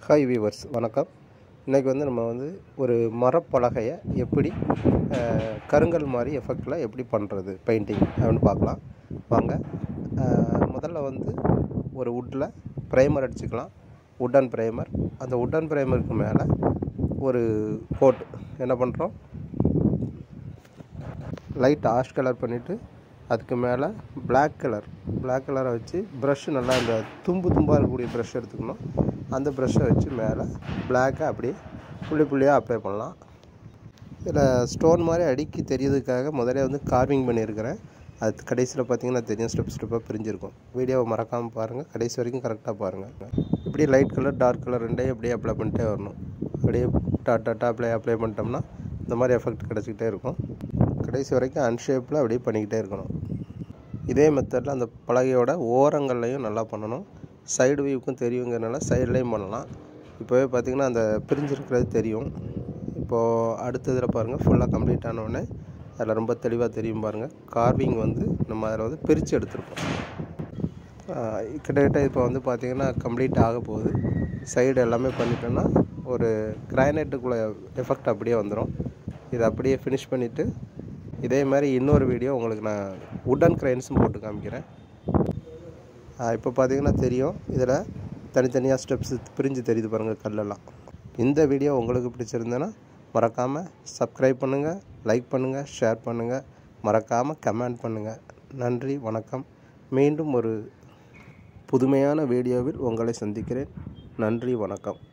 hi viewers வணக்கம் இன்றைக்கி வந்து நம்ம வந்து ஒரு மரப்பலகையை எப்படி அஹ், கருங்கல் மாதிரி எஃபெக்டில் எப்படி பண்ணுறது பெயிண்டிங் அப்படின்னு பார்க்கலாம் வாங்க அஹ், முதல்ல வந்து ஒரு வுட்டில் ப்ரைமர் அடிச்சுக்கலாம் உட்டன் ப்ரைமர் அந்த உட்டன் ப்ரைமருக்கு மேலே ஒரு கோட் என்ன பண்ணுறோம் லைட் ஆஷ் கலர் பண்ணிவிட்டு அதுக்கு மேலே Black கலர் Black கலரை வச்சு ப்ரஷ் நல்லா இந்த தும்பு தும்பாக இருக்கக்கூடிய ப்ரஷ் எடுத்துக்கணும் அந்த ப்ரஷ்ஷை வச்சு மேலே பிளாக்கை அப்படியே புள்ளி புள்ளியாக அப்ளை பண்ணலாம் இதில் ஸ்டோன் மாதிரி அடுக்கி தெரியறதுக்காக முதல்ல வந்து கார்விங் பண்ணியிருக்கிறேன் அது கடைசியில் பார்த்தீங்கன்னா தெரியும் ஸ்டெப் ஸ்டெப்பாக பிரிஞ்சிருக்கும் வீடியோவை மறக்காமல் பாருங்கள் கடைசி வரைக்கும் கரெக்டாக பாருங்கள் இப்படி லைட் கலர் டார்க் கலர் ரெண்டையும் அப்படியே அப்ளை பண்ணிட்டே வரணும் அப்படியே டாட் டாட்டா அப்ளை அப்ளை பண்ணிட்டோம்னா இந்த மாதிரி எஃபெக்ட் கிடச்சிக்கிட்டே இருக்கும் கடைசி வரைக்கும் அன்ஷேப்பில் அப்படியே பண்ணிக்கிட்டே இருக்கணும் இதே மெத்தடில் அந்த பலகையோட ஓரங்கள்லையும் நல்லா பண்ணணும் சைடு வியூக்கும் தெரியுங்கிறனால சைட்லேயும் பண்ணலாம் இப்போவே பார்த்தீங்கன்னா அந்த பிரிஞ்சிருக்கிறது தெரியும் இப்போது அடுத்ததில் பாருங்கள் ஃபுல்லாக கம்ப்ளீட் ஆனவுடனே அதில் ரொம்ப தெளிவாக தெரியும் பாருங்கள் கார்விங் வந்து நம்ம அதில் வந்து பிரித்து எடுத்திருப்போம் ஆஹ் கிட்டத்தட்ட இப்போ வந்து பார்த்திங்கன்னா கம்ப்ளீட் ஆக போகுது சைடு எல்லாமே பண்ணிட்டோன்னா ஒரு கிரானைட்டுக்குள்ளே எஃபெக்ட் அப்படியே வந்துடும் இதை அப்படியே ஃபினிஷ் பண்ணிவிட்டு இதே மாதிரி இன்னொரு வீடியோ உங்களுக்கு நான் உட்டன் கிரைன்ஸும் போட்டு காமிக்கிறேன் இப்போ பார்த்தீங்கன்னா தெரியும் இதில் தனித்தனியாக ஸ்டெப்ஸ் பிரிஞ்சு தெரியுது பாருங்கள் கல்லெல்லாம் இந்த வீடியோ உங்களுக்கு பிடிச்சிருந்தேன்னா மறக்காமல் சப்ஸ்கிரைப் பண்ணுங்கள் லைக் பண்ணுங்கள் ஷேர் பண்ணுங்கள் மறக்காமல் கமெண்ட் பண்ணுங்கள் நன்றி வணக்கம் மீண்டும் ஒரு புதுமையான வீடியோவில் உங்களை சந்திக்கிறேன் நன்றி வணக்கம்